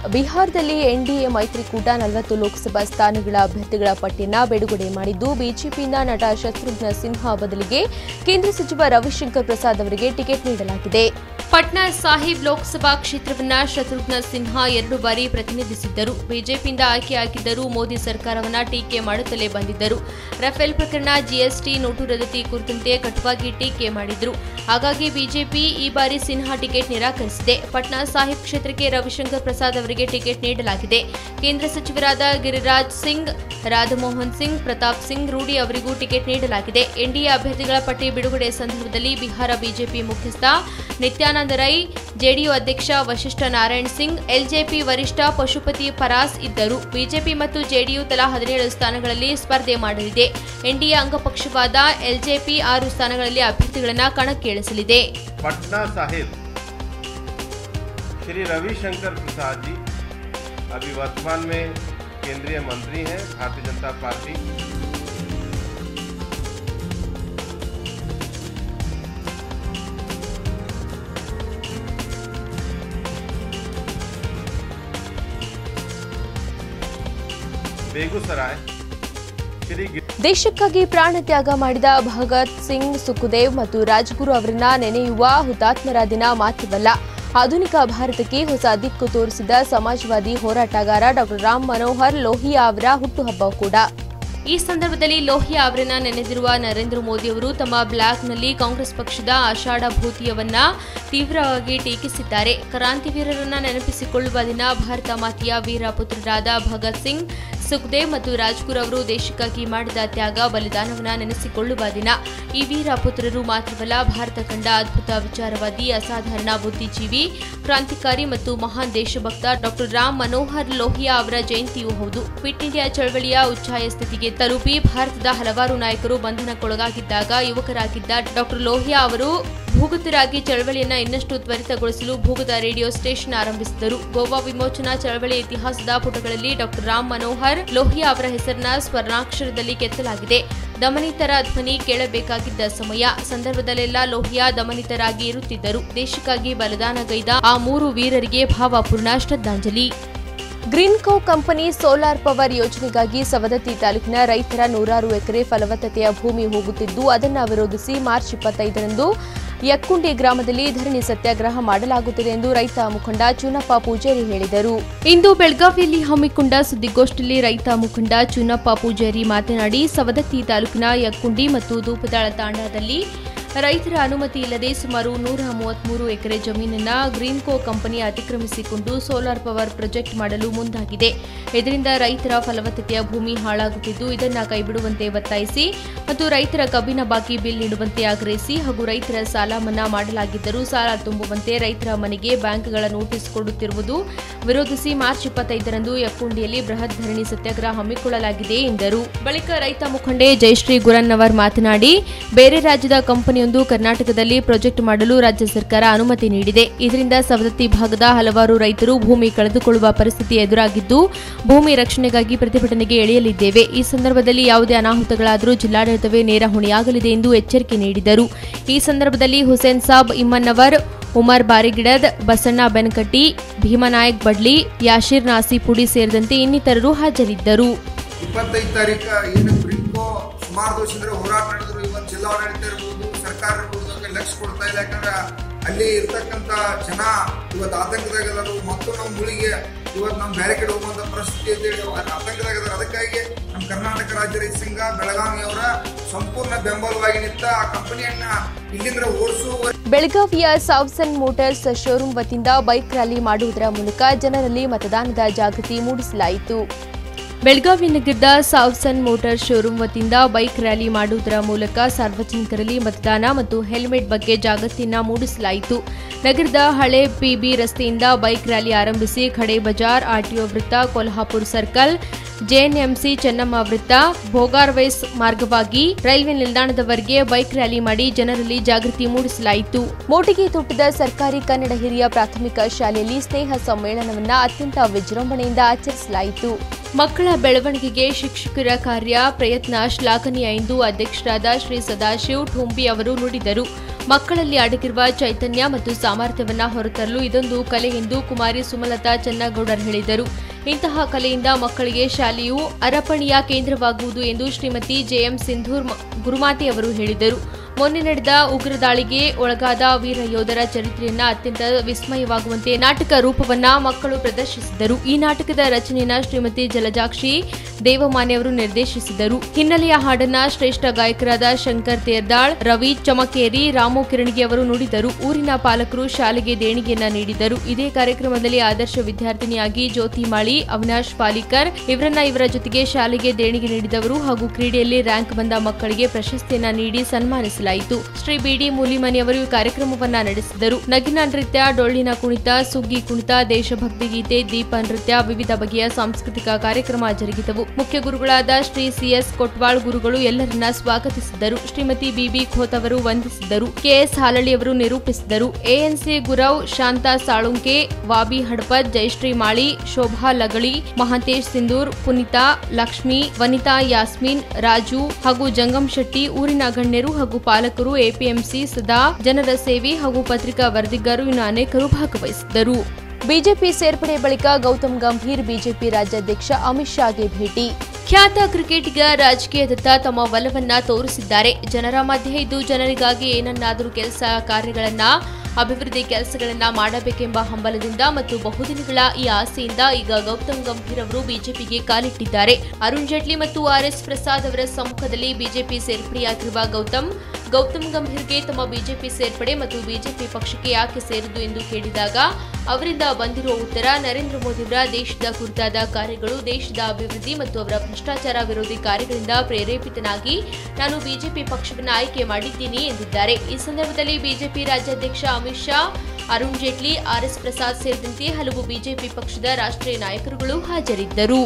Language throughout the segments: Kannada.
ಬಿಹಾರದಲ್ಲಿ ಎನ್ಡಿಎ ಮೈತ್ರಿಕೂಟ ನಲವತ್ತು ಲೋಕಸಭಾ ಸ್ಥಾನಗಳ ಅಭ್ಯರ್ಥಿಗಳ ಪಟ್ಟಿಯನ್ನ ಬಿಡುಗಡೆ ಮಾಡಿದ್ದು ಬಿಜೆಪಿಯಿಂದ ನಟ ಶತ್ರುಘ್ನ ಸಿನ್ಹಾ ಬದಲಿಗೆ ಕೇಂದ್ರ ಸಚಿವ ರವಿಶಂಕರ್ ಪ್ರಸಾದ್ ಅವರಿಗೆ ಟಿಕೆಟ್ ನೀಡಲಾಗಿದೆ ಪಟ್ನಾ ಸಾಹಿಬ್ ಲೋಕಸಭಾ ಕ್ಷೇತ್ರವನ್ನ ಶತ್ರುಘ್ನ ಸಿನ್ಹಾ ಎರಡು ಬಾರಿ ಪ್ರತಿನಿಧಿಸಿದ್ದರು ಬಿಜೆಪಿಯಿಂದ ಆಯ್ಕೆಯಾಗಿದ್ದರೂ ಮೋದಿ ಸರ್ಕಾರವನ್ನ ಟೀಕೆ ಮಾಡುತ್ತಲೇ ಬಂದಿದ್ದರು ರಫೇಲ್ ಪ್ರಕರಣ ಜಿಎಸ್ಟಿ ನೋಟು ರದ್ದತಿ ಕುರಿತಂತೆ ಕಟುವಾಗಿ ಟೀಕೆ ಮಾಡಿದ್ರು ಹಾಗಾಗಿ ಬಿಜೆಪಿ ಈ ಬಾರಿ ಸಿನ್ಹಾ ಟಿಕೆಟ್ ನಿರಾಕರಿಸಿದೆ ಪಟ್ನಾ ಸಾಹಿಬ್ ಕ್ಷೇತ್ರಕ್ಕೆ ರವಿಶಂಕರ್ ಪ್ರಸಾದ್ ಅವರಿಗೆ ಟಿಕೆಟ್ ನೀಡಲಾಗಿದೆ ಕೇಂದ್ರ ಸಚಿವರಾದ ಗಿರಿರಾಜ್ ಸಿಂಗ್ ರಾಧಮೋಹನ್ ಸಿಂಗ್ ಪ್ರತಾಪ್ ಸಿಂಗ್ ರೂಡಿ ಅವರಿಗೂ ಟಿಕೆಟ್ ನೀಡಲಾಗಿದೆ ಎನ್ಡಿಎ ಅಭ್ಯರ್ಥಿಗಳ ಪಟ್ಟಿ ಬಿಡುಗಡೆ ಸಂದರ್ಭದಲ್ಲಿ ಬಿಹಾರ ಬಿಜೆಪಿ ಮುಖ್ಯಸ್ಥ ನಿತ್ಯಾನಂದ ರೈ ಜೆಡಿಯು ಅಧ್ಯಕ್ಷ ವಶಿಷ್ಠ ನಾರಾಯಣ್ ಸಿಂಗ್ ಎಲ್ಜೆಪಿ ವರಿಷ್ಠ ಪಶುಪತಿ ಪರಾಸ್ ಇದ್ದರು ಬಿಜೆಪಿ ಮತ್ತು ಜೆಡಿಯು ತಲಾ ಹದಿನೇಳು ಸ್ಥಾನಗಳಲ್ಲಿ ಸ್ಪರ್ಧೆ ಮಾಡಲಿದೆ ಎನ್ಡಿಎ ಅಂಗಪಕ್ಷವಾದ ಎಲ್ಜೆಪಿ ಆರು ಸ್ಥಾನಗಳಲ್ಲಿ ಅಭ್ಯರ್ಥಿಗಳನ್ನು ಕಣಕ್ಕಿಳಿಸಲಿದೆ पटना साहिब श्री रविशंकर प्रसाद जी अभी वर्तमान में केंद्रीय मंत्री हैं भारतीय जनता पार्टी बेगूसराय श्री गिर- ದೇಶಕ್ಕಾಗಿ ಪ್ರಾಣ ತ್ಯಾಗ ಮಾಡಿದ ಭಗತ್ ಸಿಂಗ್ ಸುಖದೇವ್ ಮತ್ತು ರಾಜ್ಗುರು ಅವರನ್ನ ನೆನೆಯುವ ಹುತಾತ್ಮರ ದಿನ ಮಾತ್ರವಲ್ಲ ಆಧುನಿಕ ಭಾರತಕ್ಕೆ ಹೊಸ ದಿಕ್ಕು ತೋರಿಸಿದ ಸಮಾಜವಾದಿ ಹೋರಾಟಗಾರ ಡಾಕ್ಟರ್ ರಾಮ್ ಮನೋಹರ್ ಲೋಹಿಯಾ ಅವರ ಹುಟ್ಟುಹಬ್ಬ ಕೂಡ ಈ ಸಂದರ್ಭದಲ್ಲಿ ಲೋಹಿಯಾ ಅವರನ್ನ ನೆನೆದಿರುವ ನರೇಂದ್ರ ಮೋದಿ ಅವರು ತಮ್ಮ ಬ್ಲಾಗ್ನಲ್ಲಿ ಕಾಂಗ್ರೆಸ್ ಪಕ್ಷದ ಆಷಾಢ ಭೂತಿಯವನ್ನ ತೀವ್ರವಾಗಿ ಟೀಕಿಸಿದ್ದಾರೆ ಕ್ರಾಂತಿವೀರರನ್ನ ನೆನಪಿಸಿಕೊಳ್ಳುವ ದಿನ ಭಾರತ ಮಾತೆಯ ವೀರ ಪುತ್ರರಾದ ಭಗತ್ ಸಿಂಗ್ ಸುಖದೇವ್ ಮತ್ತು ರಾಜ್ಗುರು ಅವರು ದೇಶಕ್ಕಾಗಿ ಮಾಡಿದ ತ್ಯಾಗ ಬಲಿದಾನವನ್ನ ನೆನೆಸಿಕೊಳ್ಳುವ ದಿನ ಈ ವೀರ ಪುತ್ರರು ಮಾತ್ರವಲ್ಲ ಭಾರತ ಕಂಡ ಅದ್ಭುತ ವಿಚಾರವಾದಿ ಅಸಾಧಾರಣ ಬುದ್ಧಿಜೀವಿ ಕ್ರಾಂತಿಕಾರಿ ಮತ್ತು ಮಹಾನ್ ದೇಶಭಕ್ತ ಡಾಕ್ಟರ್ ರಾಮ್ ಮನೋಹರ್ ಲೋಹಿಯಾ ಅವರ ಜಯಂತಿಯೂ ಹೌದು ಕ್ವಿಟ್ ಇಂಡಿಯಾ ಚಳವಳಿಯ ಉಚ್ಛಾಯ ಸ್ಥಿತಿಗೆ ತಲುಪಿ ಭಾರತದ ಹಲವಾರು ನಾಯಕರು ಬಂಧನಕ್ಕೊಳಗಾಗಿದ್ದಾಗ ಯುವಕರಾಗಿದ್ದ ಡಾಕ್ಟರ್ ಲೋಹಿಯಾ ಅವರು ಭೂಗತರಾಗಿ ಚಳವಳಿಯನ್ನ ಇನ್ನಷ್ಟು ತ್ವರಿತಗೊಳಿಸಲು ಭೂಗತ ರೇಡಿಯೋ ಸ್ಟೇಷನ್ ಆರಂಭಿಸಿದರು ಗೋವಾ ವಿಮೋಚನಾ ಚಳವಳಿ ಇತಿಹಾಸದ ಪುಟಗಳಲ್ಲಿ ಡಾಕ್ಟರ್ ರಾಮ್ ಮನೋಹರ್ ಲೋಹಿಯಾ ಅವರ ಹೆಸರನ್ನ ಸ್ವರ್ಣಾಕ್ಷರದಲ್ಲಿ ಕೆತ್ತಲಾಗಿದೆ ದಮನಿತರ ಧ್ವನಿ ಕೇಳಬೇಕಾಗಿದ್ದ ಸಮಯ ಸಂದರ್ಭದಲ್ಲೆಲ್ಲ ಲೋಹಿಯಾ ದಮನಿತರಾಗಿ ಇರುತ್ತಿದ್ದರು ದೇಶಕ್ಕಾಗಿ ಬಲಿದಾನಗೈದ ಆ ಮೂರು ವೀರರಿಗೆ ಭಾವಪೂರ್ಣ ಶ್ರದ್ಧಾಂಜಲಿ ಗ್ರೀನ್ಕೋ ಕಂಪನಿ ಸೋಲಾರ್ ಪವರ್ ಯೋಜನೆಗಾಗಿ ಸವದತ್ತಿ ತಾಲೂಕಿನ ರೈತರ ನೂರಾರು ಎಕರೆ ಫಲವತ್ತತೆಯ ಭೂಮಿ ಹೋಗುತ್ತಿದ್ದು ಅದನ್ನು ವಿರೋಧಿಸಿ ಮಾರ್ಚ್ ಇಪ್ಪತ್ತೈದರಂದು ಯಕ್ಕುಂಡಿ ಗ್ರಾಮದಲ್ಲಿ ಧರಣಿ ಸತ್ಯಾಗ್ರಹ ಮಾಡಲಾಗುತ್ತದೆ ಎಂದು ರೈತ ಮುಖಂಡ ಚುನಪ್ಪ ಪೂಜಾರಿ ಹೇಳಿದರು ಇಂದು ಬೆಳಗಾವಿಯಲ್ಲಿ ಹಮ್ಮಿಕೊಂಡ ಸುದ್ದಿಗೋಷ್ಠಿಯಲ್ಲಿ ರೈತ ಮುಖಂಡ ಚುನಪ್ಪ ಪೂಜಾರಿ ಮಾತನಾಡಿ ಸವದತ್ತಿ ತಾಲೂಕಿನ ಯಕ್ಕುಂಡಿ ಮತ್ತು ದೂಪದಾಳ ತಾಂಡಾದಲ್ಲಿ ರೈತರ ಅನುಮತಿ ಇಲ್ಲದೆ ಸುಮಾರು ನೂರ ಮೂವತ್ಮೂರು ಎಕರೆ ಜಮೀನನ್ನ ಗ್ರೀನ್ಕೋ ಕಂಪನಿ ಅತಿಕ್ರಮಿಸಿಕೊಂಡು ಸೋಲಾರ್ ಪವರ್ ಪ್ರಾಜೆಕ್ಟ್ ಮಾಡಲು ಮುಂದಾಗಿದೆ ಇದರಿಂದ ರೈತರ ಫಲವತ್ತತೆಯ ಭೂಮಿ ಹಾಳಾಗುತ್ತಿದ್ದು ಇದನ್ನು ಕೈಬಿಡುವಂತೆ ಒತ್ತಾಯಿಸಿ ಮತ್ತು ರೈತರ ಕಬ್ಬಿನ ಬಾಕಿ ಬಿಲ್ ನೀಡುವಂತೆ ಆಗ್ರಹಿಸಿ ಹಾಗೂ ರೈತರ ಸಾಲ ಮನ್ನಾ ಮಾಡಲಾಗಿದ್ದರೂ ಸಾಲ ತುಂಬುವಂತೆ ರೈತರ ಮನೆಗೆ ಬ್ಯಾಂಕ್ಗಳ ನೋಟಿಸ್ ಕೊಡುತ್ತಿರುವುದು ವಿರೋಧಿಸಿ ಮಾರ್ಚ್ ಇಪ್ಪತ್ತೈದರಂದು ಯಕ್ಕುಂಡಿಯಲ್ಲಿ ಬೃಹತ್ ಧರಣಿ ಸತ್ಯಾಗ್ರಹ ಹಮ್ಮಿಕೊಳ್ಳಲಾಗಿದೆ ಎಂದರು ಬಳಿಕ ರೈತ ಮುಖಂಡೆ ಜಯಶ್ರೀ ಗುರನ್ನವರ್ ಮಾತನಾಡಿ ಬೇರೆ ರಾಜ್ಯದ ಕಂಪನಿಯೊಂದು ಕರ್ನಾಟಕದಲ್ಲಿ ಪ್ರಾಜೆಕ್ಟ್ ಮಾಡಲು ರಾಜ್ಯ ಸರ್ಕಾರ ಅನುಮತಿ ನೀಡಿದೆ ಇದರಿಂದ ಸವದತ್ತಿ ಭಾಗದ ಹಲವಾರು ರೈತರು ಭೂಮಿ ಕಳೆದುಕೊಳ್ಳುವ ಪರಿಸ್ಥಿತಿ ಎದುರಾಗಿದ್ದು ಭೂಮಿ ರಕ್ಷಣೆಗಾಗಿ ಪ್ರತಿಭಟನೆಗೆ ಇಳಿಯಲಿದ್ದೇವೆ ಈ ಸಂದರ್ಭದಲ್ಲಿ ಯಾವುದೇ ಅನಾಹುತಗಳಾದರೂ ಜಿಲ್ಲಾಡಳಿತವೇ ನೇರ ಹೊಣೆಯಾಗಲಿದೆ ಎಂದು ಎಚ್ಚರಿಕೆ ನೀಡಿದರು ಈ ಸಂದರ್ಭದಲ್ಲಿ ಹುಸೇನ್ ಸಾಬ್ ಇಮ್ಮನ್ನವರ್ ಉಮರ್ ಬಾರಿಗಿಡದ್ ಬಸಣ್ಣ ಬೆನಕಟ್ಟಿ ಭೀಮನಾಯಕ್ ಬಡ್ಲಿ ಯಾಶೀರ್ ನಾಸಿಪುಡಿ ಸೇರಿದಂತೆ ಇನ್ನಿತರರು ಹಾಜರಿದ್ದರು ಇಪ್ಪತ್ತೈದು ತಾರೀಕು ಏನು ಬ್ರಿಂಕೋ ಸುಮಾರು ದಿವಸದಿಂದ ಹೋರಾಟ ನಡೆದ್ರು ಇವತ್ತು ಜಿಲ್ಲಾಡಳಿತ ಇರ್ಬೋದು ಸರ್ಕಾರ ಇರ್ಬೋದು ಅದಕ್ಕೆ ಲಕ್ಷ್ಯ ಕೊಡ್ತಾ ಇಲ್ಲ ಯಾಕಂದ್ರೆ ಅಲ್ಲಿ ಇರ್ತಕ್ಕಂಥ ಜನ ಇವತ್ತು ಆತಂಕದಾಗದರು ಮತ್ತು ನಮ್ಮ ಮುಳಿಗೆ ಇವತ್ತು ನಮ್ಮ ಬೇರೆ ಕಡೆ ಹೋಗುವಂತ ಪರಿಸ್ಥಿತಿ ಇದೆ ಆತಂಕದಾಗದಾರ ಅದಕ್ಕಾಗಿ ನಮ್ಮ ಕರ್ನಾಟಕ ರಾಜ್ಯ ರೈತ ಸಂಘ ಬೆಳಗಾವಿಯವರ ಸಂಪೂರ್ಣ ಬೆಂಬಲವಾಗಿ ನಿಂತ ಆ ಕಂಪನಿಯನ್ನ ಇಲ್ಲಿಂದ ಓಡಿಸುವ ಬೆಳಗಾವಿಯ ಸಾವ್ಸನ್ ಮೋಟಾರ್ಸ್ ಶೋರೂಂ ವತಿಯಿಂದ ಬೈಕ್ ರ್ಯಾಲಿ ಮಾಡುವುದರ ಮೂಲಕ ಜನರಲ್ಲಿ ಮತದಾನದ ಜಾಗೃತಿ ಮೂಡಿಸಲಾಯಿತು ಬೆಳಗಾವಿ ನಗರದ ಸಾವ್ಸನ್ ಮೋಟಾರ್ ಶೋರೂಂ ವತಿಯಿಂದ ಬೈಕ್ ರ್ಯಾಲಿ ಮಾಡುವುದರ ಮೂಲಕ ಸಾರ್ವಜನಿಕರಲ್ಲಿ ಮತದಾನ ಮತ್ತು ಹೆಲ್ಮೆಟ್ ಬಗ್ಗೆ ಜಾಗೃತಿಯನ್ನ ಮೂಡಿಸಲಾಯಿತು ನಗರದ ಹಳೆ ಪಿಬಿ ರಸ್ತೆಯಿಂದ ಬೈಕ್ ರ್ಯಾಲಿ ಆರಂಭಿಸಿ ಖಡೆ ಬಜಾರ್ ಆರ್ಟಿಒ ವೃತ್ತ ಕೊಲ್ಹಾಪುರ್ ಸರ್ಕಲ್ ಜೆಎನ್ಎಂಸಿ ಚೆನ್ನಮ್ಮ ವೃತ್ತ ಭೋಗಾರ್ವೈಸ್ ಮಾರ್ಗವಾಗಿ ರೈಲ್ವೆ ನಿಲ್ದಾಣದವರೆಗೆ ಬೈಕ್ ರ್ಯಾಲಿ ಮಾಡಿ ಜನರಲ್ಲಿ ಜಾಗೃತಿ ಮೂಡಿಸಲಾಯಿತು ಮೋಟಿಗೆ ತೊಟ್ಟದ ಸರ್ಕಾರಿ ಕನ್ನಡ ಹಿರಿಯ ಪ್ರಾಥಮಿಕ ಶಾಲೆಯಲ್ಲಿ ಸ್ನೇಹ ಸಮ್ಮೇಳನವನ್ನ ಅತ್ಯಂತ ವಿಜೃಂಭಣೆಯಿಂದ ಆಚರಿಸಲಾಯಿತು ಮಕ್ಕಳ ಬೆಳವಣಿಗೆಗೆ ಶಿಕ್ಷಕರ ಕಾರ್ಯ ಪ್ರಯತ್ನ ಶ್ಲಾಘನೀಯ ಎಂದು ಅಧ್ಯಕ್ಷರಾದ ಶ್ರೀ ಸದಾಶಿವ್ ಠುಂಬಿ ಅವರು ನುಡಿದರು ಮಕ್ಕಳಲ್ಲಿ ಅಡಗಿರುವ ಚೈತನ್ಯ ಮತ್ತು ಸಾಮರ್ಥ್ಯವನ್ನ ಹೊರತರಲು ಇದೊಂದು ಕಲೆ ಎಂದು ಕುಮಾರಿ ಸುಮಲತಾ ಚನ್ನಗೌಡರ್ ಹೇಳಿದರು ಇಂತಹ ಕಲೆಯಿಂದ ಮಕ್ಕಳಿಗೆ ಶಾಲೆಯು ಅರಪಣಿಯ ಕೇಂದ್ರವಾಗುವುದು ಎಂದು ಶ್ರೀಮತಿ ಜೆಎಂ ಸಿಂಧೂರ್ ಮ- ಗುರುಮಾತೆ ಅವರು ಹೇಳಿದರು ಮೊನ್ನೆ ನಡೆದ ಉಗ್ರ ದಾಳಿಗೆ ಒಳಗಾದ ವೀರ ಯೋಧರ ಚರಿತ್ರೆಯನ್ನ ಅತ್ಯಂತ ವಿಸ್ಮಯವಾಗುವಂತೆ ನಾಟಕ ರೂಪವನ್ನ ಮಕ್ಕಳು ಪ್ರದರ್ಶಿಸಿದರು ಈ ನಾಟಕದ ರಚನೆಯನ್ನ ಶ್ರೀಮತಿ ಜಲಜಾಕ್ಷಿ ದೇವಮಾನ್ಯ ಅವರು ನಿರ್ದೇಶಿಸಿದರು ಹಿನ್ನೆಲೆಯ ಹಾಡನ್ನ ಶ್ರೇಷ್ಠ ಗಾಯಕರಾದ ಶಂಕರ್ ತೇರ್ದಾಳ್ ರವಿ ಚಮಕೇರಿ ರಾಮು ಕಿರಣಗಿ ಅವರು ನುಡಿದರು ಊರಿನ ಪಾಲಕರು ಶಾಲೆಗೆ ದೇಣಿಗೆಯನ್ನ ನೀಡಿದರು ಇದೇ ಕಾರ್ಯಕ್ರಮದಲ್ಲಿ ಆದರ್ಶ ವಿದ್ಯಾರ್ಥಿನಿಯಾಗಿ ಜ್ಯೋತಿ ಮಾಳಿ ಅವಿನಾಶ್ ಪಾಲಿಕರ್ ಇವರನ್ನ ಇವರ ಜೊತೆಗೆ ಶಾಲೆಗೆ ದೇಣಿಗೆ ನೀಡಿದವರು ಹಾಗೂ ಕ್ರೀಡೆಯಲ್ಲಿ ರ್ಯಾಂಕ್ ಬಂದ ಮಕ್ಕಳಿಗೆ ಪ್ರಶಸ್ತಿಯನ್ನ ನೀಡಿ ಸನ್ಮಾನಿಸಲಾಯಿತು ಶ್ರೀ ಬಿಡಿ ಮೂಲಿಮನಿ ಅವರು ಈ ಕಾರ್ಯಕ್ರಮವನ್ನ ನಡೆಸಿದರು ನಗಿನ ನೃತ್ಯ ಡೊಳ್ಳಿನ ಕುಣಿತ ಸುಗ್ಗಿ ಕುಣಿತ ದೇಶಭಕ್ತಿ ಗೀತೆ ದೀಪ ನೃತ್ಯ ವಿವಿಧ ಬಗೆಯ ಸಾಂಸ್ಕೃತಿಕ ಕಾರ್ಯಕ್ರಮ ಜರುಗಿದವು ಮುಖ್ಯ ಗುರುಗಳಾದ ಶ್ರೀ ಸಿಎಸ್ ಕೊಟ್ವಾಳ್ ಗುರುಗಳು ಎಲ್ಲರನ್ನ ಸ್ವಾಗತಿಸಿದ್ದರು ಶ್ರೀಮತಿ ಬಿಬಿ ಖೋತ್ ಅವರು ವಂದಿಸಿದರು ಕೆಎಸ್ ಹಾಲಳ್ಳಿ ಅವರು ನಿರೂಪಿಸಿದರು ಎಎನ್ಸಿ ಗುರವ್ ಶಾಂತಾ ಸಾಳುಂಕೆ ವಾಬಿ ಹಡಪದ್ ಜಯಶ್ರೀ ಮಾಳಿ ಶೋಭಾ ಲಗಳಿ ಮಹಾಂತೇಶ್ ಸಿಂಧೂರ್ ಪುನಿತಾ ಲಕ್ಷ್ಮಿ ವನಿತಾ ಯಾಸ್ಮಿನ್ ರಾಜು ಹಾಗೂ ಜಂಗಮ್ ಶೆಟ್ಟಿ ಊರಿನ ಗಣ್ಯರು ಹಾಗೂ ಪಾಲಕರು ಎಪಿಎಂಸಿ ಸದಾ ಜನರ ಸೇವೆ ಹಾಗೂ ಪತ್ರಿಕಾ ವರದಿಗಾರರು ಇನ್ನು ಅನೇಕರು ಭಾಗವಹಿಸಿದ್ದರು ಬಿಜೆಪಿ ಸೇರ್ಪಡೆ ಬಳಿಕ ಗೌತಮ್ ಗಂಭೀರ್ ಬಿಜೆಪಿ ರಾಜ್ಯಾಧ್ಯಕ್ಷ ಅಮಿತ್ ಶಾಗೆ ಭೇಟಿ ಖ್ಯಾತ ಕ್ರಿಕೆಟಿಗ ರಾಜಕೀಯದತ್ತ ತಮ್ಮ ಒಲವನ್ನ ತೋರಿಸಿದ್ದಾರೆ ಜನರ ಮಧ್ಯೆ ಇದ್ದು ಜನರಿಗಾಗಿ ಏನನ್ನಾದರೂ ಕೆಲಸ ಕಾರ್ಯಗಳನ್ನ ಅಭಿವೃದ್ಧಿ ಕೆಲಸಗಳನ್ನ ಮಾಡಬೇಕೆಂಬ ಹಂಬಲದಿಂದ ಮತ್ತು ಬಹುದಿನಗಳ ಈ ಆಸೆಯಿಂದ ಈಗ ಗೌತಮ್ ಗಂಭೀರ್ ಅವರು ಬಿಜೆಪಿಗೆ ಕಾಲಿಟ್ಟಿದ್ದಾರೆ ಅರುಣ್ ಜೇಟ್ಲಿ ಮತ್ತು ಆರ್ ಎಸ್ ಪ್ರಸಾದ್ ಅವರ ಸಮ್ಮುಖದಲ್ಲಿ ಬಿಜೆಪಿ ಸೇರ್ಪಡೆಯಾಗಿರುವ ಗೌತಮ್ ಗೌತಮ್ ಗಂಭೀರ್ಗೆ ತಮ್ಮ ಬಿಜೆಪಿ ಸೇರ್ಪಡೆ ಮತ್ತು ಬಿಜೆಪಿ ಪಕ್ಷಕ್ಕೆ ಯಾಕೆ ಸೇರಿದ್ದು ಎಂದು ಕೇಳಿದಾಗ ಅವರಿಂದ ಬಂದಿರುವ ಉತ್ತರ ನರೇಂದ್ರ ಮೋದಿಯವರ ದೇಶದ ಕುರಿತಾದ ಕಾರ್ಯಗಳು ದೇಶದ ಅಭಿವೃದ್ಧಿ ಮತ್ತು ಅವರ ಭ್ರಷ್ಟಾಚಾರ ವಿರೋಧಿ ಕಾರ್ಯಗಳಿಂದ ಪ್ರೇರೇಪಿತನಾಗಿ ನಾನು ಬಿಜೆಪಿ ಪಕ್ಷವನ್ನು ಆಯ್ಕೆ ಮಾಡಿದ್ದೀನಿ ಎಂದಿದ್ದಾರೆ ಈ ಸಂದರ್ಭದಲ್ಲಿ ಬಿಜೆಪಿ ರಾಜ್ಯಾಧ್ಯಕ್ಷ ಅಮಿತ್ ಶಾ ಅರುಣ್ ಜೇಟ್ಲಿ ಆರ್ಎಸ್ ಪ್ರಸಾದ್ ಸೇರಿದಂತೆ ಹಲವು ಬಿಜೆಪಿ ಪಕ್ಷದ ರಾಷ್ಟ್ರೀಯ ನಾಯಕರುಗಳು ಹಾಜರಿದ್ದರು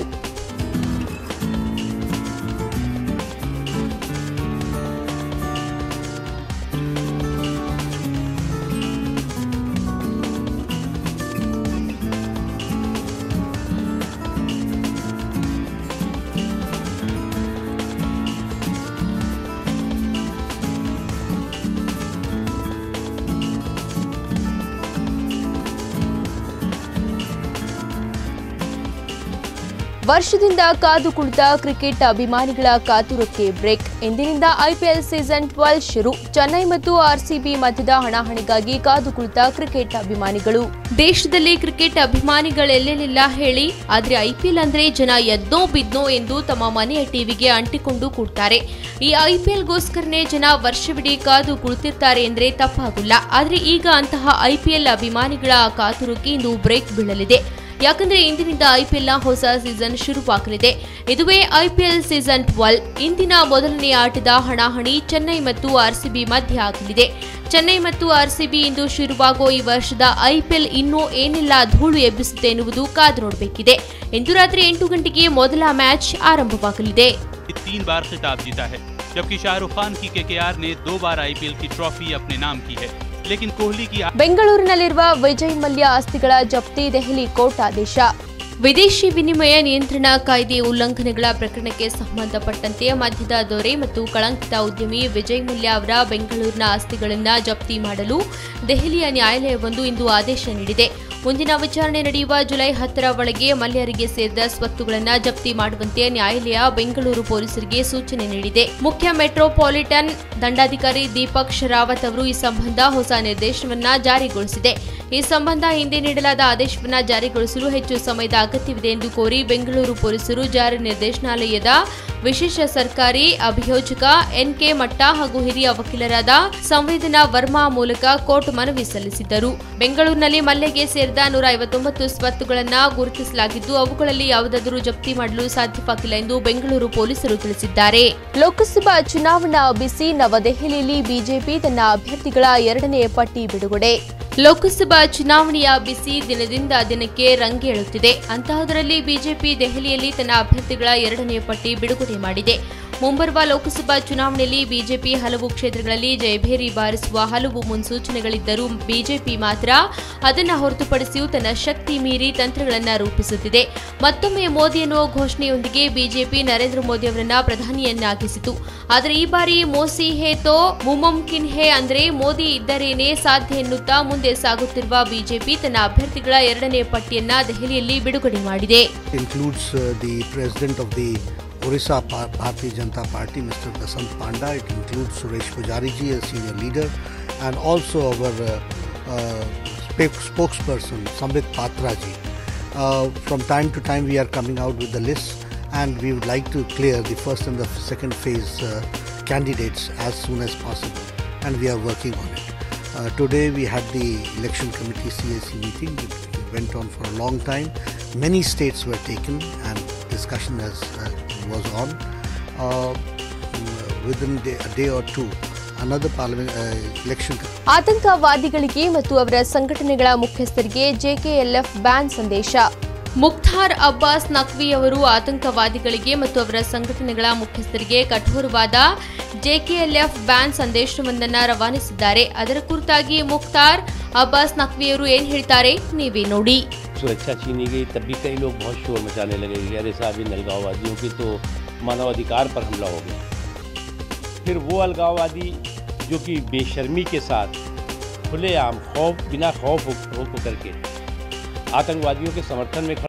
ವರ್ಷದಿಂದ ಕಾದು ಕುಳಿತ ಕ್ರಿಕೆಟ್ ಅಭಿಮಾನಿಗಳ ಕಾತುರಕ್ಕೆ ಬ್ರೇಕ್ ಇಂದಿನಿಂದ ಐಪಿಎಲ್ ಸೀಸನ್ ಟ್ವೆಲ್ ಶುರು ಚೆನ್ನೈ ಮತ್ತು ಆರ್ಸಿಬಿ ಮಧ್ಯದ ಹಣಾಹಣಿಗಾಗಿ ಕಾದು ಕುಳಿತ ಕ್ರಿಕೆಟ್ ಅಭಿಮಾನಿಗಳು ದೇಶದಲ್ಲಿ ಕ್ರಿಕೆಟ್ ಅಭಿಮಾನಿಗಳೆಲ್ಲೆಲ್ಲ ಹೇಳಿ ಆದ್ರೆ ಐಪಿಎಲ್ ಅಂದ್ರೆ ಜನ ಎದ್ನೋ ಬಿದ್ನೋ ಎಂದು ತಮ್ಮ ಮನೆಯ ಟಿವಿಗೆ ಅಂಟಿಕೊಂಡು ಕೂಡ್ತಾರೆ ಈ ಐಪಿಎಲ್ಗೋಸ್ಕರನೇ ಜನ ವರ್ಷವಿಡೀ ಕಾದು ಕುಳಿತಿರ್ತಾರೆ ಅಂದ್ರೆ ತಪ್ಪಾಗಿಲ್ಲ ಆದ್ರೆ ಈಗ ಅಂತಹ ಐಪಿಎಲ್ ಅಭಿಮಾನಿಗಳ ಕಾತುರಕ್ಕೆ ಇಂದು ಬ್ರೇಕ್ ಬೀಳಲಿದೆ ಯಾಕಂದ್ರೆ ಇಂದಿನಿಂದ ಐಪಿಎಲ್ನ ಹೊಸ ಸೀಸನ್ ಶುರುವಾಗಲಿದೆ ಇದುವೇ ಐಪಿಎಲ್ ಸೀಸನ್ ಟ್ವೆಲ್ ಇಂದಿನ ಮೊದಲನೇ ಆಟದ ಹಣಾಹಣಿ ಚೆನ್ನೈ ಮತ್ತು ಆರ್ಸಿಬಿ ಮಧ್ಯೆ ಆಗಲಿದೆ ಚೆನ್ನೈ ಮತ್ತು ಆರ್ಸಿಬಿ ಇಂದು ಶುರುವಾಗೋ ಈ ವರ್ಷದ ಐಪಿಎಲ್ ಇನ್ನೂ ಏನೆಲ್ಲ ಧೂಳು ಎಬ್ಬಿಸುತ್ತೆ ಎನ್ನುವುದು ಕಾದು ನೋಡಬೇಕಿದೆ ಇಂದು ರಾತ್ರಿ ಎಂಟು ಗಂಟೆಗೆ ಮೊದಲ ಮ್ಯಾಚ್ ಆರಂಭವಾಗಲಿದೆ तीन बार खिताब जीता है जबकि शाहरुख खान की केकेआर ने दो बार आईपीएल की ट्रॉफी अपने नाम की है लेकिन कोहली की ಬೆಂಗಳೂರಿನಲ್ಲಿರುವ ವಿಜಯ್ ಮಲ್ಯ ಆಸ್ತಿಗಳ ಜಪ್ತಿ ದೆಹಲಿ ಕೋರ್ಟ್ ಆದೇಶ ವಿದೇಶಿ ವಿನಿಮಯ ನಿಯಂತ್ರಣ ಕಾಯ್ದೆ ಉಲ್ಲಂಘನೆಗಳ ಪ್ರಕರಣಕ್ಕೆ ಸಂಬಂಧಪಟ್ಟಂತೆ ಮಧ್ಯದ ದೊರೆ ಮತ್ತು ಕಳಂಕಿತ ಉದ್ಯಮಿ ವಿಜಯ್ ಮಲ್ಯ ಅವರ ಬೆಂಗಳೂರಿನ ಆಸ್ತಿಗಳನ್ನು ಜಪ್ತಿ ಮಾಡಲು ದೆಹಲಿಯ ನ್ಯಾಯಾಲಯವೊಂದು ಇಂದು ಆದೇಶ ನೀಡಿದೆ ಮುಂದಿನ ವಿಚಾರಣೆ ನಡೆಯುವ ಜುಲೈ ಹತ್ತರ ಒಳಗೆ ಮಲ್ಯರಿಗೆ ಸೇರಿದ ಸ್ವತ್ತುಗಳನ್ನು ಜಪ್ತಿ ಮಾಡುವಂತೆ ನ್ಯಾಯಾಲಯ ಬೆಂಗಳೂರು ಪೊಲೀಸರಿಗೆ ಸೂಚನೆ ನೀಡಿದೆ ಮುಖ್ಯ ಮೆಟ್ರೋಪಾಲಿಟನ್ ದಂಡಾಧಿಕಾರಿ ದೀಪಕ್ ಶರಾವತ್ ಅವರು ಈ ಸಂಬಂಧ ಹೊಸ ನಿರ್ದೇಶನವನ್ನ ಜಾರಿಗೊಳಿಸಿದೆ ಈ ಸಂಬಂಧ ಹಿಂದೆ ನೀಡಲಾದ ಆದೇಶವನ್ನ ಜಾರಿಗೊಳಿಸಲು ಹೆಚ್ಚು ಸಮಯದ ಅಗತ್ಯವಿದೆ ಎಂದು ಕೋರಿ ಬೆಂಗಳೂರು ಪೊಲೀಸರು ಜಾರಿ ನಿರ್ದೇಶನಾಲಯದ ವಿಶೇಷ ಸರ್ಕಾರಿ ಅಭಿಯೋಜಕ ಎನ್ಕೆ ಮಟ್ಟ ಹಾಗೂ ಹಿರಿಯ ವಕೀಲರಾದ ಸಂವೇದನಾ ವರ್ಮಾ ಮೂಲಕ ಕೋರ್ಟ್ ಮನವಿ ಸಲ್ಲಿಸಿದ್ದರು ಬೆಂಗಳೂರಿನಲ್ಲಿ ಮಲ್ಯಗೆ ಸೇರಿದ ನೂರ ಐವತ್ತೊಂಬತ್ತು ಸ್ವತ್ತುಗಳನ್ನು ಗುರುತಿಸಲಾಗಿದ್ದು ಅವುಗಳಲ್ಲಿ ಯಾವುದಾದರೂ ಜಪ್ತಿ ಮಾಡಲು ಸಾಧ್ಯವಾಗಿಲ್ಲ ಎಂದು ಬೆಂಗಳೂರು ಪೊಲೀಸರು ತಿಳಿಸಿದ್ದಾರೆ ಲೋಕಸಭಾ ಚುನಾವಣಾ ಬಿಸಿ ನವದೆಹಲಿಯಲ್ಲಿ ಬಿಜೆಪಿ ತನ್ನ ಅಭ್ಯರ್ಥಿಗಳ ಎರಡನೇ ಪಟ್ಟಿ ಬಿಡುಗಡೆ ಲೋಕಸಭಾ ಚುನಾವಣೆಯ ಬಿಸಿ ದಿನದಿಂದ ದಿನಕ್ಕೆ ರಂಗೇಳುತ್ತಿದೆ ಅಂತಹದರಲ್ಲಿ ಬಿಜೆಪಿ ದೆಹಲಿಯಲ್ಲಿ ತನ್ನ ಅಭ್ಯರ್ಥಿಗಳ ಎರಡನೇ ಪಟ್ಟಿ ಬಿಡುಗಡೆ ಮಾಡಿದೆ ಮುಂಬರುವ ಲೋಕಸಭಾ ಚುನಾವಣೆಯಲ್ಲಿ ಬಿಜೆಪಿ ಹಲವು ಕ್ಷೇತ್ರಗಳಲ್ಲಿ ಜಯಭೇರಿ ಬಾರಿಸುವ ಹಲವು ಮುನ್ಸೂಚನೆಗಳಿದ್ದರೂ ಬಿಜೆಪಿ ಮಾತ್ರ ಅದನ್ನು ಹೊರತುಪಡಿಸಿಯೂ ತನ್ನ ಶಕ್ತಿ ಮೀರಿ ತಂತ್ರಗಳನ್ನು ರೂಪಿಸುತ್ತಿದೆ ಮತ್ತೊಮ್ಮೆ ಮೋದಿ ಎನ್ನುವ ಘೋಷಣೆಯೊಂದಿಗೆ ಬಿಜೆಪಿ ನರೇಂದ್ರ ಮೋದಿ ಅವರನ್ನ ಪ್ರಧಾನಿಯನ್ನಾಗಿಸಿತು ಆದರೆ ಈ ಬಾರಿ ಮೋಸಿ ಹೇ ತೋ ಮುಮುಮ್ಕಿನ್ ಹೇ ಅಂದ್ರೆ ಮೋದಿ ಇದ್ದರೇನೆ ಸಾಧ್ಯ ಎನ್ನುತ್ತಾ ಮುಂದೆ ಸಾಗುತ್ತಿರುವ ಬಿಜೆಪಿ ತನ್ನ ಅಭ್ಯರ್ಥಿಗಳ ಎರಡನೇ ಪಟ್ಟಿಯನ್ನ ದೆಹಲಿಯಲ್ಲಿ ಬಿಡುಗಡೆ ಮಾಡಿದೆ includes uh, the president of the Orissa Pa- Bharatiya Janata Party, Mr. Basant Panda. It includes Suresh Pujari ji, a senior leader, and also our uh, uh, spok- spokesperson, Sambit Patra ji. Uh, from time to time, we are coming out with the list, and we would like to clear the first and the second phase uh, candidates as soon as possible, and we are working on it. Uh, today we had the election committee CAC meeting. It went on for a long time. Many states were taken and discussion has, uh, was on. Uh, within day, a day or two, another parliament uh, election ಆತಂಕವಾದಿಗಳಿಗೆ ಮತ್ತು ಅವರ ಸಂಘಟನೆಗಳ ಮುಖ್ಯಸ್ಥರಿಗೆ ಜೆಕೆಎಲ್ಎಫ್ ಬ್ಯಾನ್ ಸಂದೇಶ ಮುಖ್ತಾರ್ ಅಬ್ಬಾಸ್ ನಖ್ವಿ ಅವರು ಆತಂಕವಾದಿಗಳಿಗೆ ಮತ್ತು ಅವರ ಸಂಘಟನೆಗಳ ಮುಖ್ಯಸ್ಥರಿಗೆ ಕಠೋರವಾದ ಜೆಕೆಎಲ್ಎಫ್ ಬ್ಯಾನ್ ಸಂದೇಶವೊಂದನ್ನು ರವಾನಿಸಿದ್ದಾರೆ ಅದರ ಕುರಿತಾಗಿ ಮುಖ್ತಾರ್ ಅಬ್ಬಾಸ್ ನಖ್ವಿಯವರು ಏನ್ ಹೇಳ್ತಾರೆ ನೀವೇ ನೋಡಿ सुरक्षा छीनी गई तब भी कई लोग बहुत शोर मचाने लगे कि अरे साहब इन अलगाववादियों की तो मानवाधिकार पर हमला हो गया फिर वो अलगाववादी जो कि बेशर्मी के साथ खुलेआम खौफ बिना खौफ हो, हो करके आतंकवादियों के समर्थन में खड़े